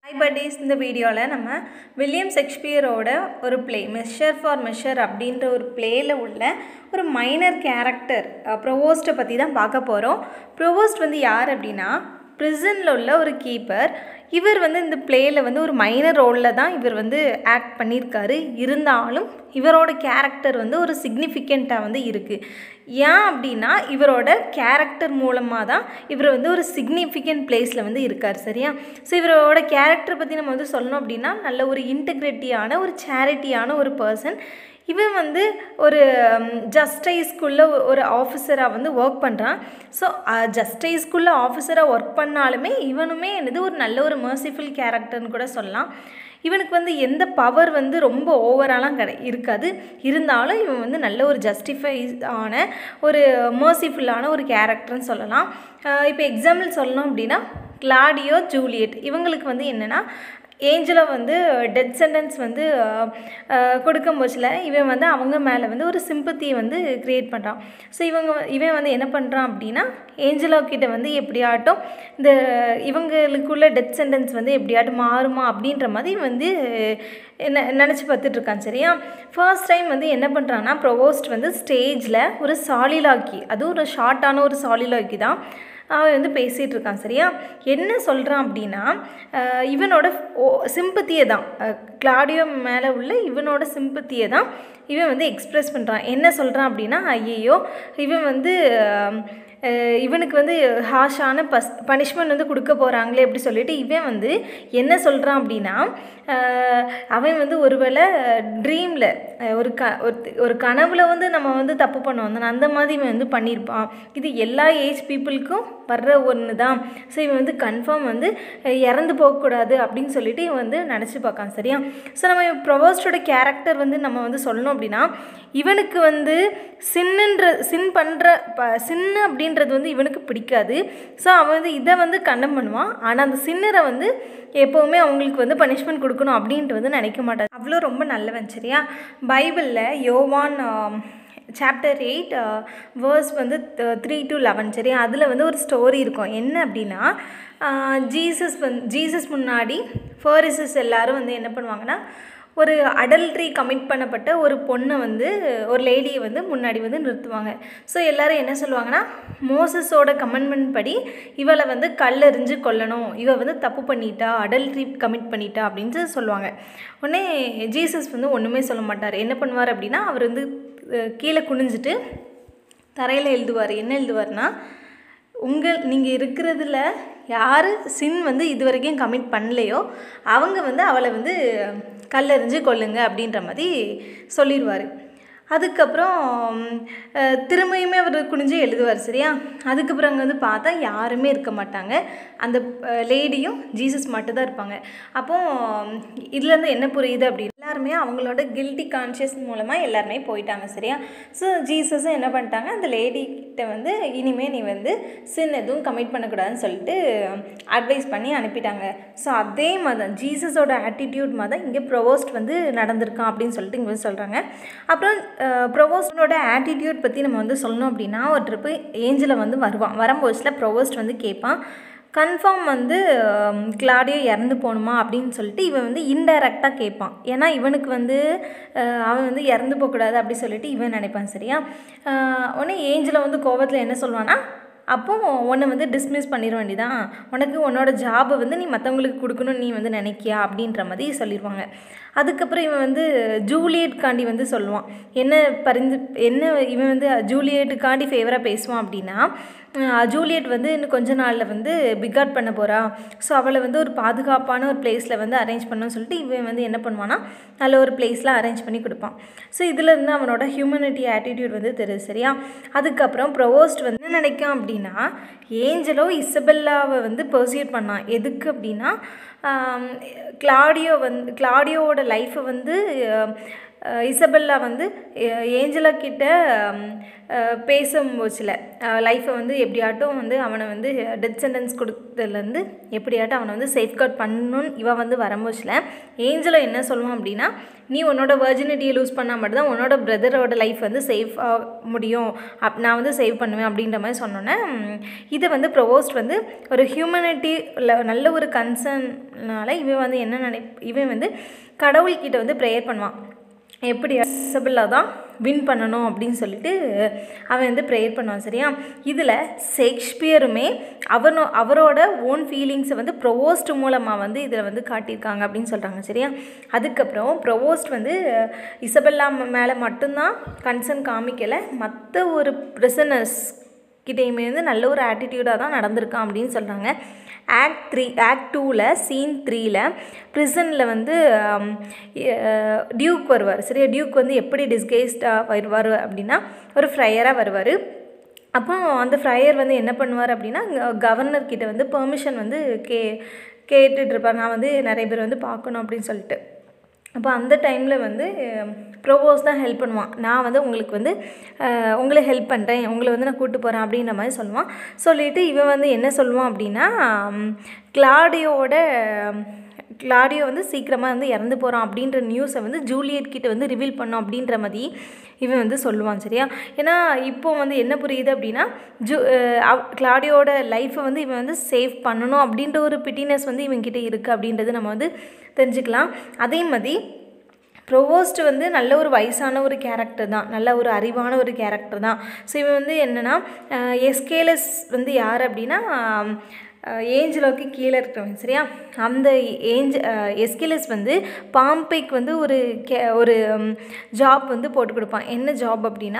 hi buddies இந்த வீடியோவில் நம்ம வில்லியம் ஷேக்ஸ்பியரோட ஒரு ப்ளே மெஷர் ஃபார் மெஷர் அப்படின்ற ஒரு ப்ளேயில் உள்ள ஒரு மைனர் கேரக்டர் ப்ரொவோஸ்ட்டை பற்றி தான் பார்க்க போகிறோம் ப்ரொவோஸ்ட் வந்து யார் அப்படின்னா ப்ரிசனில் உள்ள ஒரு கீப்பர் இவர் வந்து இந்த ப்ளேயில் வந்து ஒரு மைனர் ரோலில் தான் இவர் வந்து ஆக்ட் பண்ணியிருக்காரு இருந்தாலும் இவரோட கேரக்டர் வந்து ஒரு சிக்னிஃபிகண்ட்டாக வந்து இருக்குது ஏன் அப்படின்னா இவரோட கேரக்டர் மூலமாக தான் இவர் வந்து ஒரு சிக்னிஃபிகண்ட் பிளேஸில் வந்து இருக்கார் சரியா ஸோ இவரோட கேரக்டர் பற்றி நம்ம வந்து சொல்லணும் அப்படின்னா நல்ல ஒரு இன்டெகிரிட்டியான ஒரு சேரிட்டியான ஒரு பர்சன் இவன் வந்து ஒரு ஜஸ்டைஸ்குள்ளே ஒரு ஆஃபீஸராக வந்து ஒர்க் பண்ணுறான் ஸோ ஜஸ்டைஸ்குள்ளே ஆஃபீஸராக ஒர்க் பண்ணாலுமே இவனுமே என்னது ஒரு நல்ல ஒரு மர்சிஃபுல் கேரக்டர்னு கூட சொல்லலாம் இவனுக்கு வந்து எந்த பவர் வந்து ரொம்ப ஓவராலாம் கிடை இருக்காது இருந்தாலும் இவன் வந்து நல்ல ஒரு ஜஸ்டிஃபைஸ் ஆன ஒரு மர்சிஃபுல்லான ஒரு கேரக்டர்னு சொல்லலாம் இப்போ எக்ஸாம்பிள் சொல்லணும் அப்படின்னா கிளாடியோ ஜூலியட் இவங்களுக்கு வந்து என்னென்னா ஏஞ்சலோ வந்து டெத் சென்டென்ஸ் வந்து கொடுக்கும் போச்சில் இவன் வந்து அவங்க மேலே வந்து ஒரு சிம்பத்தியை வந்து க்ரியேட் பண்ணுறான் ஸோ இவங்க இவன் வந்து என்ன பண்ணுறான் அப்படின்னா ஏஞ்சலோ கிட்ட வந்து எப்படியாட்டும் இந்த இவங்களுக்குள்ள டெத் சென்டென்ஸ் வந்து எப்படியாட்டும் மாறுமா அப்படின்ற மாதிரி வந்து என்ன நினச்சி பார்த்துட்ருக்கான் சரியா ஃபர்ஸ்ட் டைம் வந்து என்ன பண்ணுறான்னா ப்ரொவோஸ்ட் வந்து ஸ்டேஜில் ஒரு சாலிலாக்கி அதுவும் ஒரு ஷார்ட்டான ஒரு சாலிலாக்கி தான் அவன் வந்து பேசிகிட்டு இருக்கான் சரியா என்ன சொல்கிறான் அப்படின்னா இவனோட சிம்பத்தியை தான் கிளாடியோ மேலே உள்ள இவனோட சிம்பத்தியை தான் இவன் வந்து எக்ஸ்ப்ரெஸ் பண்ணுறான் என்ன சொல்கிறான் அப்படின்னா ஐயையோ இவன் வந்து இவனுக்கு வந்து ஹாஷான பஸ் பனிஷ்மெண்ட் வந்து கொடுக்க போகிறாங்களே அப்படி சொல்லிட்டு இவன் வந்து என்ன சொல்கிறான் அப்படின்னா அவன் வந்து ஒருவேளை ட்ரீமில் ஒரு க ஒரு கனவுல வந்து நம்ம வந்து தப்பு பண்ணுவோம் அந்த மாதிரி இவன் வந்து பண்ணியிருப்பான் இது எல்லா ஏஜ் பீப்புளுக்கும் வர்ற ஒன்று தான் ஸோ இவன் வந்து கன்ஃபார்ம் வந்து இறந்து போகக்கூடாது அப்படின்னு சொல்லிட்டு இவன் வந்து நினச்சி பார்க்கான் சரியா ஸோ நம்ம ப்ரொவோஸ்டோட கேரக்டர் வந்து நம்ம வந்து சொல்லணும் அப்படின்னா இவனுக்கு வந்து சின்னுன்ற சின் பண்ணுற ப சின்னு அப்படின்றது வந்து இவனுக்கு பிடிக்காது ஸோ அவன் வந்து இதை வந்து கண்டம் பண்ணுவான் ஆனால் அந்த சின்னரை வந்து எப்போவுமே அவங்களுக்கு வந்து பனிஷ்மெண்ட் கொடுக்கணும் அப்படின்ட்டு வந்து நினைக்க மாட்டான் அவ்வளோ ரொம்ப நல்லவன் சரியா பைபிளில் யோவான் சாப்டர் எயிட் வேர்ஸ் வந்து த்ரீ டு லெவன் சரி அதில் வந்து ஒரு ஸ்டோரி இருக்கும் என்ன அப்படின்னா ஜீசஸ் வந் ஜீசஸ் முன்னாடி ஃபர்ரிசஸ் எல்லோரும் வந்து என்ன பண்ணுவாங்கன்னா ஒரு அடல்ட்ரி கமிட் பண்ணப்பட்ட ஒரு பொண்ணை வந்து ஒரு லேடியை வந்து முன்னாடி வந்து நிறுத்துவாங்க ஸோ எல்லோரும் என்ன சொல்லுவாங்கன்னா மோசஸோட கமெண்ட்மெண்ட் படி இவளை வந்து கல்லெறிஞ்சு கொல்லணும் இவ வந்து தப்பு பண்ணிட்டா அடல்ட்ரி கமிட் பண்ணிட்டா அப்படின்னு சொல்லுவாங்க உடனே ஜீசஸ் வந்து ஒன்றுமே சொல்ல மாட்டார் என்ன பண்ணுவார் அப்படின்னா அவர் வந்து கீழே குனிஞ்சிட்டு தரையில் எழுதுவார் என்ன எழுதுவார்னா உங்கள் நீங்கள் இருக்கிறதுல யார் சின் வந்து இது வரைக்கும் கமிட் பண்ணலையோ அவங்க வந்து அவளை வந்து கல்லெறிஞ்சு கொள்ளுங்க அப்படின்ற மாதிரி சொல்லிடுவார் அதுக்கப்புறம் திரும்பியுமே அவர் குனிஞ்சு எழுதுவார் சரியா அதுக்கப்புறம் அங்கே வந்து பார்த்தா யாருமே இருக்க மாட்டாங்க அந்த லேடியும் ஜீசஸ் மட்டும்தான் இருப்பாங்க அப்போது இதுலேருந்து என்ன புரியுது அப்படின்னு எல்லாருமே அவங்களோட கில்ட்டி கான்ஷியஸ் மூலமாக எல்லாருமே போயிட்டாங்க சரியா ஸோ ஜீசஸும் என்ன பண்ணிட்டாங்க அந்த லேடிக்கிட்ட வந்து இனிமேல் நீ வந்து சின் எதுவும் கமிட் பண்ணக்கூடாதுன்னு சொல்லிட்டு அட்வைஸ் பண்ணி அனுப்பிட்டாங்க ஸோ அதே மாதிரி தான் ஜீசஸோட ஆட்டிடியூட் மாதிரி தான் இங்கே ப்ரொவோஸ்ட் வந்து நடந்திருக்கான் அப்படின்னு சொல்லிட்டு இங்கே வந்து சொல்கிறாங்க அப்புறம் ப்ரொவோஸ்டனோட ஆட்டிடியூட் பற்றி நம்ம வந்து சொல்லணும் அப்படின்னா ஒரு ட்ரிப்பு ஏஞ்சலை வந்து வருவான் வரும்போதுல ப்ரொவோஸ்ட் வந்து கேட்பான் கன்ஃபார்ம் வந்து கிளாடியோ இறந்து போகணுமா அப்படின்னு சொல்லிட்டு இவன் வந்து இன்டைரக்டாக கேட்பான் ஏன்னா இவனுக்கு வந்து அவன் வந்து இறந்து போகக்கூடாது அப்படி சொல்லிட்டு இவன் நினைப்பான் சரியா உடனே ஏஞ்சலை வந்து கோவத்தில் என்ன சொல்லுவான்னா அப்போ உன்னை வந்து டிஸ்மிஸ் பண்ணிட வேண்டியதான் உனக்கு உன்னோட ஜாபை வந்து நீ மற்றவங்களுக்கு கொடுக்கணும்னு நீ வந்து நினைக்கியா அப்படின்ற மாதிரி சொல்லிடுவாங்க அதுக்கப்புறம் இவன் வந்து ஜூலியட்காண்டி வந்து சொல்லுவான் என்ன பரிந்து என்ன இவன் வந்து ஜூலியட்டுக்காண்டி ஃபேவராக பேசுவான் அப்படின்னா ஜூலியட் வந்து இன்னும் கொஞ்ச நாளில் வந்து பிகாட் பண்ண போகிறா ஸோ அவளை வந்து ஒரு பாதுகாப்பான ஒரு பிளேஸில் வந்து அரேஞ்ச் பண்ணணும்னு சொல்லிட்டு இவன் வந்து என்ன பண்ணுவான்னா நல்ல ஒரு பிளேஸில் அரேஞ்ச் பண்ணி கொடுப்பான் ஸோ இதில் இருந்து அவனோட ஹியூமனிட்டி ஆட்டிடியூட் வந்து தெரியுது சரியா அதுக்கப்புறம் ப்ரொவோஸ்ட் வந்து நினைக்கான் அப்படின்னா ஏஞ்சலோ இசபெல்லாவை வந்து பர்சியூட் பண்ணான் எதுக்கு அப்படின்னா கிளாடியோ வந்து கிளாடியோவோட லைஃப்பை வந்து இசபெல்லா வந்து ஏஞ்சலா கிட்ட பேசும்போச்சில் லைஃப்பை வந்து எப்படியாட்டும் வந்து அவனை வந்து டெத் சென்டென்ஸ் கொடுத்ததுலேருந்து எப்படியாட்டும் அவனை வந்து சேஃப்கார்ட் பண்ணணும்னு இவன் வந்து வரும்போச்சில் ஏஞ்சலோ என்ன சொல்லுவான் அப்படின்னா நீ உன்னோட வர்ஜினிட்டியை லூஸ் பண்ணால் மட்டும்தான் உன்னோட பிரதரோட லைஃப் வந்து சேஃப் ஆக முடியும் அப் நான் வந்து சேவ் பண்ணுவேன் அப்படின்ற மாதிரி சொன்னோன்னே இதை வந்து ப்ரொவோஸ்ட் வந்து ஒரு ஹியூமனிட்டி நல்ல ஒரு கன்சர்ன்னால இவன் வந்து என்ன நினை இவன் வந்து கடவுள்கிட்ட வந்து ப்ரேயர் பண்ணுவான் எப்படி அக்சபிளாக தான் வின் பண்ணணும் அப்படின்னு சொல்லிட்டு அவன் வந்து ப்ரேயர் பண்ணுவான் சரியா இதில் ஷேக்ஸ்பியருமே அவனோ அவரோட ஓன் ஃபீலிங்ஸை வந்து ப்ரொவோஸ்ட் மூலமாக வந்து இதில் வந்து காட்டியிருக்காங்க அப்படின்னு சொல்கிறாங்க சரியா அதுக்கப்புறம் ப்ரொவோஸ்ட் வந்து இசபெல்லா மேலே மட்டும்தான் கன்சர்ன் காமிக்கலை மற்ற ஒரு ப்ரிசனர்ஸ் கிட்டேயுமே வந்து நல்ல ஒரு ஆட்டிடியூடாக தான் நடந்திருக்கான் அப்படின்னு சொல்கிறாங்க ஆக்ட் த்ரீ ஆக்ட் டூவில் சீன் த்ரீயில் ப்ரிசனில் வந்து டியூக் வருவார் சரியா டியூக் வந்து எப்படி டிஸ்கைஸ்டாக வருவார் அப்படின்னா ஒரு ஃப்ரையராக வருவார் அப்போ அந்த ஃப்ரையர் வந்து என்ன பண்ணுவார் அப்படின்னா கவர்னர் கிட்ட வந்து பெர்மிஷன் வந்து கே கேட்டுட்ருப்பார் நான் வந்து நிறைய பேர் வந்து பார்க்கணும் அப்படின்னு சொல்லிட்டு அப்போ அந்த டைமில் வந்து ப்ரோவோஸ் தான் ஹெல்ப் பண்ணுவான் நான் வந்து உங்களுக்கு வந்து உங்களை ஹெல்ப் பண்ணுறேன் உங்களை வந்து நான் கூப்பிட்டு போகிறேன் அப்படின்ற மாதிரி சொல்லுவான் சொல்லிவிட்டு இவன் வந்து என்ன சொல்லுவான் அப்படின்னா கிளாடியோட கிளாடியோ வந்து சீக்கிரமாக வந்து இறந்து போகிறான் அப்படின்ற நியூஸை வந்து ஜூலியட் கிட்ட வந்து ரிவீல் பண்ணோம் அப்படின்ற மாதிரி இவன் வந்து சொல்லுவான் சரியா ஏன்னா இப்போ வந்து என்ன புரியுது அப்படின்னா ஜூ கிளாடியோட லைஃப்பை வந்து இவன் வந்து சேவ் பண்ணணும் அப்படின்ற ஒரு பிட்டினஸ் வந்து இவன்கிட்ட இருக்குது அப்படின்றது நம்ம வந்து தெரிஞ்சுக்கலாம் அதே மாதிரி ப்ரொவோஸ்ட் வந்து நல்ல ஒரு வயசான ஒரு கேரக்டர் தான் நல்ல ஒரு அறிவான ஒரு கேரக்டர் தான் ஸோ இவன் வந்து என்னென்னா எஸ்கேலஸ் வந்து யார் அப்படின்னா ஏஞ்சலோக்கு கீழே இருக்கிறவங்க சரியா அந்த ஏஞ்ச எஸ்கிலஸ் வந்து பாம்பேக்கு வந்து ஒரு கே ஒரு ஜாப் வந்து போட்டு கொடுப்பான் என்ன ஜாப் அப்படின்னா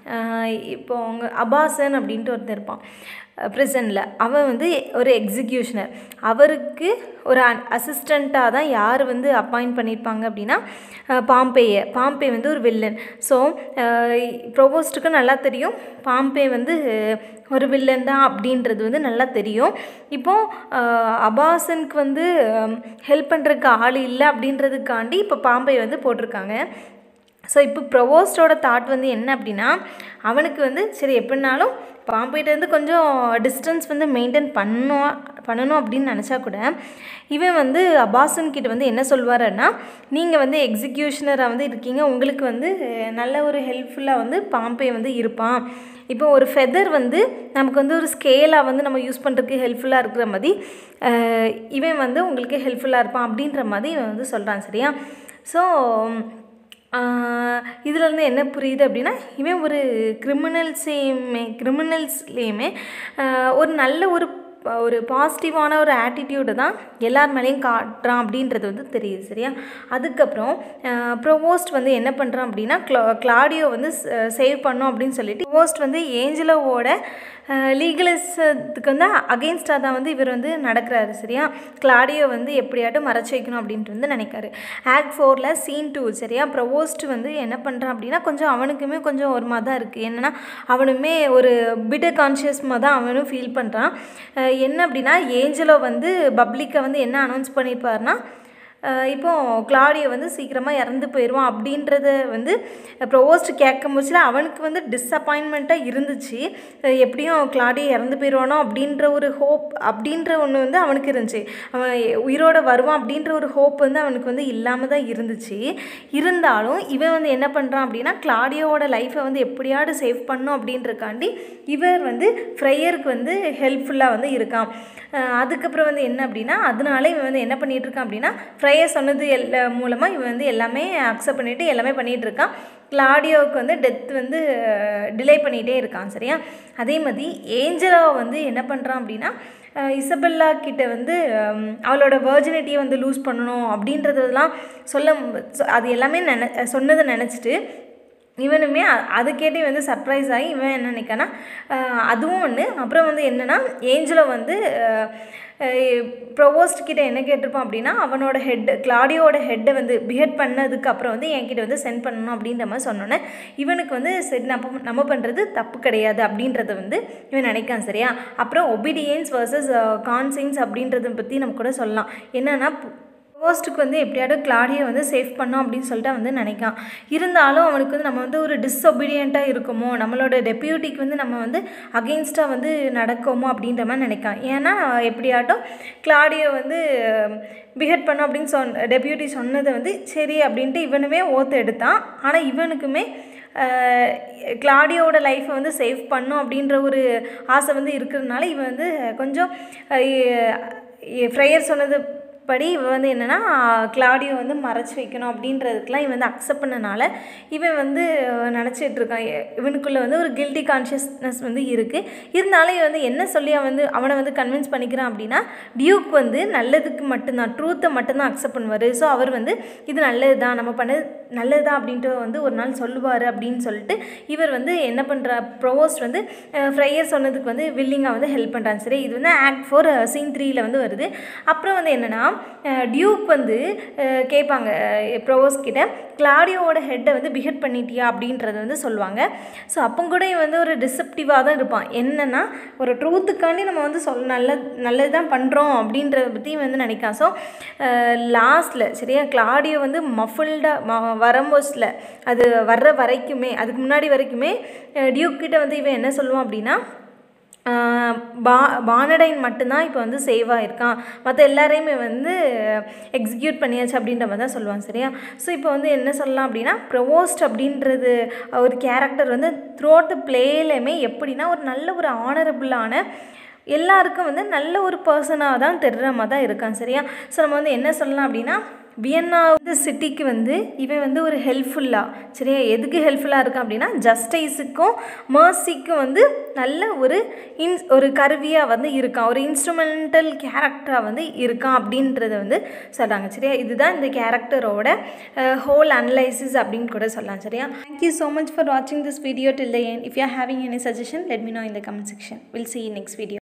இப்போ அவங்க அபாசன் அப்படின்ட்டு ஒருத்தர் இருப்பான் ப்ரிசனில் அவன் வந்து ஒரு எக்ஸிக்யூஷனர் அவருக்கு ஒரு அசிஸ்டண்ட்டாக தான் யார் வந்து அப்பாயிண்ட் பண்ணியிருப்பாங்க அப்படின்னா பாம்பேயை பாம்பே வந்து ஒரு வில்லன் ஸோ ப்ரொவோஸ்ட்டுக்கு நல்லா தெரியும் பாம்பே வந்து ஒரு வில்லன் தான் அப்படின்றது வந்து நல்லா தெரியும் இப்போது அபாசனுக்கு வந்து ஹெல்ப் பண்ணுறதுக்கு ஆள் இல்லை அப்படின்றதுக்காண்டி இப்போ பாம்பே வந்து போட்டிருக்காங்க ஸோ இப்போ ப்ரொவோஸ்டோட தாட் வந்து என்ன அப்படின்னா அவனுக்கு வந்து சரி எப்படினாலும் பாம்பேட்டேருந்து கொஞ்சம் டிஸ்டன்ஸ் வந்து மெயின்டைன் பண்ணணும் பண்ணணும் அப்படின்னு நினச்சா கூட இவன் வந்து அபாசன் கிட்ட வந்து என்ன சொல்வாருன்னா நீங்கள் வந்து எக்ஸிக்யூஷனராக வந்து இருக்கீங்க உங்களுக்கு வந்து நல்ல ஒரு ஹெல்ப்ஃபுல்லாக வந்து பாம்பே வந்து இருப்பான் இப்போ ஒரு ஃபெதர் வந்து நமக்கு வந்து ஒரு ஸ்கேலாக வந்து நம்ம யூஸ் பண்ணுறதுக்கு ஹெல்ப்ஃபுல்லாக இருக்கிற மாதிரி இவன் வந்து உங்களுக்கு ஹெல்ப்ஃபுல்லாக இருப்பான் அப்படின்ற மாதிரி இவன் வந்து சொல்கிறான் சரியா ஸோ இதில் வந்து என்ன புரியுது அப்படின்னா இவன் ஒரு கிரிமினல்ஸையுமே கிரிமினல்ஸ்லேயுமே ஒரு நல்ல ஒரு ஒரு பாசிட்டிவான ஒரு ஆட்டிடியூடு தான் எல்லார் மேலேயும் காட்டுறான் அப்படின்றது வந்து தெரியுது சரியா அதுக்கப்புறம் ப்ரொவோஸ்ட் வந்து என்ன பண்ணுறான் அப்படின்னா க்ளா கிளாடியோ வந்து சேவ் பண்ணோம் அப்படின்னு சொல்லிட்டு ப்ரொவோஸ்ட் வந்து ஏஞ்சலோவோட லீகலிசத்துக்கு வந்து அகெயின்ஸ்டாக தான் வந்து இவர் வந்து நடக்கிறாரு சரியா கிளாடியோ வந்து எப்படியாட்டும் மறைச்சி வைக்கணும் அப்படின்ட்டு வந்து நினைக்காரு ஆக்ட் ஃபோரில் சீன் டூ சரியா ப்ரொவோஸ்ட் வந்து என்ன பண்ணுறான் அப்படின்னா கொஞ்சம் அவனுக்குமே கொஞ்சம் ஒரு மாதிரி தான் இருக்குது என்னென்னா அவனுமே ஒரு பிட்டர் கான்ஷியஸ்மாக தான் அவனும் ஃபீல் பண்ணுறான் என்ன அப்படின்னா ஏஞ்சலோ வந்து பப்ளிக்கை வந்து என்ன அனௌன்ஸ் பண்ணியிருப்பாருன்னா இப்போ கிளாடியோ வந்து சீக்கிரமாக இறந்து போயிடுவான் அப்படின்றத வந்து ப்ரொவோஸ்ட் கேட்கும் போச்சுல அவனுக்கு வந்து டிஸப்பாயின்மெண்ட்டாக இருந்துச்சு எப்படியும் கிளாடியோ இறந்து போயிடுவானோ அப்படின்ற ஒரு ஹோப் அப்படின்ற ஒன்று வந்து அவனுக்கு இருந்துச்சு அவன் உயிரோட வருவான் அப்படின்ற ஒரு ஹோப் வந்து அவனுக்கு வந்து இல்லாமல் தான் இருந்துச்சு இருந்தாலும் இவன் வந்து என்ன பண்ணுறான் அப்படின்னா கிளாடியோவோட லைஃப்பை வந்து எப்படியாவது சேவ் பண்ணும் அப்படின்றக்காண்டி இவர் வந்து ஃப்ரையருக்கு வந்து ஹெல்ப்ஃபுல்லாக வந்து இருக்கான் அதுக்கப்புறம் வந்து என்ன அப்படின்னா அதனால இவன் வந்து என்ன பண்ணிகிட்டு இருக்கான் அப்படின்னா ஃப்ரையர் சொன்னது எல்லா மூலமாக இவன் வந்து எல்லாமே அக்செப்ட் பண்ணிவிட்டு எல்லாமே பண்ணிகிட்டு இருக்கான் கிளாடியோவுக்கு வந்து டெத் வந்து டிலே பண்ணிகிட்டே இருக்கான் சரியா அதே மாதிரி ஏஞ்சலோ வந்து என்ன பண்ணுறான் அப்படின்னா இசபெல்லா கிட்ட வந்து அவளோட வேர்ஜினிட்டியை வந்து லூஸ் பண்ணணும் அப்படின்றதெல்லாம் சொல்ல அது எல்லாமே நின சொன்னதை நினச்சிட்டு இவனுமே அது கேட்டு வந்து சர்ப்ரைஸ் ஆகி இவன் என்ன நினைக்கானா அதுவும் ஒன்று அப்புறம் வந்து என்னென்னா ஏஞ்சலோ வந்து ப்ரொவோஸ்ட் கிட்ட என்ன கேட்டிருப்பான் அப்படின்னா அவனோட ஹெட் கிளாடியோட ஹெட்டை வந்து பிஹெட் பண்ணதுக்கு அப்புறம் வந்து என்கிட்ட வந்து சென்ட் பண்ணணும் அப்படின்ற மாதிரி சொன்னோன்னே இவனுக்கு வந்து சரி நம்ம நம்ம பண்ணுறது தப்பு கிடையாது அப்படின்றத வந்து இவன் நினைக்கான் சரியா அப்புறம் ஒபீடியன்ஸ் வர்சஸ் கான்சியன்ஸ் அப்படின்றத பற்றி நம்ம கூட சொல்லலாம் என்னென்னா போஸ்ட்டுக்கு வந்து எப்படியாவது கிளாடியை வந்து சேஃப் பண்ணோம் அப்படின்னு சொல்லிட்டு அவன் வந்து நினைக்கான் இருந்தாலும் அவனுக்கு வந்து நம்ம வந்து ஒரு டிஸ்ஒபீடியண்ட்டாக இருக்குமோ நம்மளோட டெப்யூட்டிக்கு வந்து நம்ம வந்து அகெயின்ஸ்டாக வந்து நடக்கோமோ அப்படின்ற மாதிரி நினைக்கான் ஏன்னா எப்படியாட்டும் கிளாடியை வந்து பிஹெட் பண்ணோம் அப்படின்னு சொன் டெப்யூட்டி சொன்னதை வந்து சரி அப்படின்ட்டு இவனுமே ஓத்து எடுத்தான் ஆனால் இவனுக்குமே கிளாடியோட லைஃப்பை வந்து சேவ் பண்ணும் அப்படின்ற ஒரு ஆசை வந்து இருக்கிறதுனால இவன் வந்து கொஞ்சம் ஃப்ரையர் சொன்னது படி இவன் வந்து என்னென்னா கிளாடியோ வந்து மறைச்சி வைக்கணும் அப்படின்றதுக்கெலாம் இவன் வந்து அக்செப்ட் பண்ணனால இவன் வந்து நினச்சிட்டு இருக்கான் இவனுக்குள்ளே வந்து ஒரு கில்ட்டி கான்ஷியஸ்னஸ் வந்து இருக்குது இருந்தாலும் இவன் வந்து என்ன சொல்லி அவன் வந்து அவனை வந்து கன்வின்ஸ் பண்ணிக்கிறான் அப்படின்னா டியூக் வந்து நல்லதுக்கு மட்டும்தான் ட்ரூத்தை மட்டும்தான் அக்செப்ட் பண்ணுவார் ஸோ அவர் வந்து இது நல்லது தான் நம்ம பண்ணது நல்லது தான் அப்படின்ட்டு வந்து ஒரு நாள் சொல்லுவார் அப்படின்னு சொல்லிட்டு இவர் வந்து என்ன பண்ணுற ப்ரோவோஸ்ட் வந்து ஃப்ரையர் சொன்னதுக்கு வந்து வில்லிங்காக வந்து ஹெல்ப் பண்ணுறாங்க சரி இது வந்து ஆக்ட் ஃபோர் சீன் த்ரீயில் வந்து வருது அப்புறம் வந்து என்னென்னா டியூக் வந்து கேட்பாங்க ப்ரோவோஸ் கிட்ட கிளாடியோட ஹெட்டை வந்து பிஹெட் பண்ணிட்டியா அப்படின்றத வந்து சொல்லுவாங்க ஸோ அப்போ கூட இவன் வந்து ஒரு டிசப்டிவாக தான் இருப்பான் என்னென்னா ஒரு ட்ரூத்துக்காண்டி நம்ம வந்து சொல் நல்ல நல்லது தான் பண்ணுறோம் அப்படின்றத பற்றி இவன் வந்து நினைக்கான் ஸோ லாஸ்ட்டில் சரியா கிளாடியோ வந்து மஃபுல்டாக வரம்போஸில் அது வர்ற வரைக்குமே அதுக்கு முன்னாடி வரைக்குமே டியூக் கிட்ட வந்து இவன் என்ன சொல்லுவான் அப்படின்னா பா பானடைன் மட்டும்தான் இப்போ வந்து சேவாக இருக்கான் மற்ற எல்லாரையுமே வந்து எக்ஸிக்யூட் பண்ணியாச்சு அப்படின்ற மாதிரி தான் சொல்லுவாங்க சரியா ஸோ இப்போ வந்து என்ன சொல்லலாம் அப்படின்னா ப்ரொவோஸ்ட் அப்படின்றது ஒரு கேரக்டர் வந்து த்ரூ அவுட் த பிளேலையுமே எப்படின்னா ஒரு நல்ல ஒரு ஆனரபுளான எல்லாருக்கும் வந்து நல்ல ஒரு பர்சனாக தான் தெரிகிற மாதிரி தான் இருக்கான் சரியா ஸோ நம்ம வந்து என்ன சொல்லலாம் அப்படின்னா வியன்னா வந்து சிட்டிக்கு வந்து இவன் வந்து ஒரு ஹெல்ப்ஃபுல்லாக சரியா எதுக்கு ஹெல்ப்ஃபுல்லாக இருக்கான் அப்படின்னா ஜஸ்டிஸுக்கும் மர்சிக்கும் வந்து நல்ல ஒரு இன்ஸ் ஒரு கருவியாக வந்து இருக்கான் ஒரு இன்ஸ்ட்ருமெண்டல் கேரக்டராக வந்து இருக்கான் அப்படின்றத வந்து சொல்கிறாங்க சரியா இதுதான் இந்த கேரக்டரோட ஹோல் அனலைசிஸ் அப்படின்னு கூட சொல்லலாம் சரியா தேங்க்யூ ஸோ மச் ஃபார் வாட்சிங் this video till the end if you having any suggestion let me know இந்த comment section will see next video